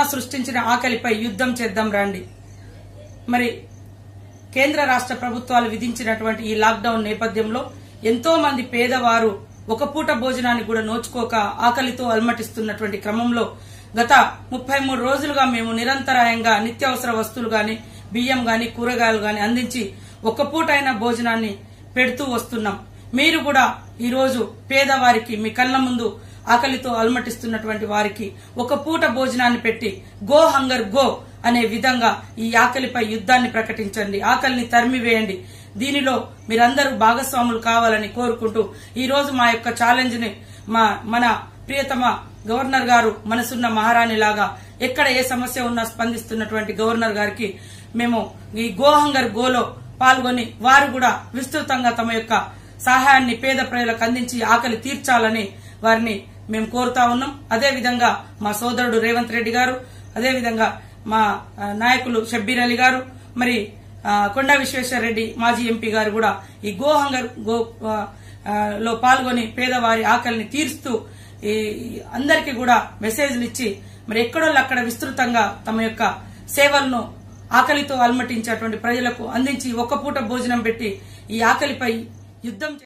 సృష్టించిన ఆకలిపై యుద్ధం చేద్దాం రండి మరి కేంద్ర రాష్ట్ర ప్రభుత్వాలు విధించినటువంటి ఈ లాక్డౌన్ నేపథ్యంలో ఎంతో మంది పేదవారు ఒక పూట భోజనాన్ని కూడా నోచుకోక ఆకలితో అలమటిస్తున్నటువంటి క్రమంలో గత ముప్పై మూడు రోజులుగా మేము నిరంతరాయంగా నిత్యావసర వస్తువులు గాని బియ్యం గాని కూరగాయలు గాని అందించి ఒక పూటైన భోజనాన్ని పెడుతూ వస్తున్నాం మీరు కూడా ఈ రోజు పేదవారికి మీ కళ్ళ ముందు ఆకలితో అలమటిస్తున్నటువంటి వారికి ఒక పూట భోజనాన్ని పెట్టి గో హంగర్ గో అనే విధంగా ఈ ఆకలిపై యుద్ధాన్ని ప్రకటించండి ఆకలిని తరిమివేయండి దీనిలో మీరందరూ భాగస్వాములు కావాలని కోరుకుంటూ ఈ రోజు మా యొక్క ఛాలెంజ్ ని మా మన ప్రియతమ గవర్నర్ గారు మనసున్న మహారాణి లాగా ఎక్కడ ఏ సమస్య ఉన్నా స్పందిస్తున్నటువంటి గవర్నర్ గారికి మేము ఈ గో హంగర్ గోలో పాల్గొని వారు కూడా విస్తృతంగా తమ యొక్క సహాయాన్ని పేద ప్రజలకు అందించి ఆకలి తీర్చాలని వారిని మేము కోరుతా ఉన్నాం అదే విధంగా మా సోదరుడు రేవంత్ రెడ్డి గారు అదే విధంగా మా ఆ, నాయకులు షబ్బీర్ అలీ గారు మరి ఆ, కొండా విశ్వేశ్వర రెడ్డి మాజీ ఎంపీ గారు కూడా ఈ గో హంగర్ గో ఆ, ఆ, లో పాల్గొని పేదవారి ఆకలిని తీరుస్తూ ఈ అందరికీ కూడా మెసేజ్లు ఇచ్చి మరి ఎక్కడోళ్ళు అక్కడ విస్తృతంగా తమ యొక్క సేవలను ఆకలితో అలమటించేటువంటి ప్రజలకు అందించి ఒక్క పూట భోజనం పెట్టి ఈ ఆకలిపై యుద్ధం చే-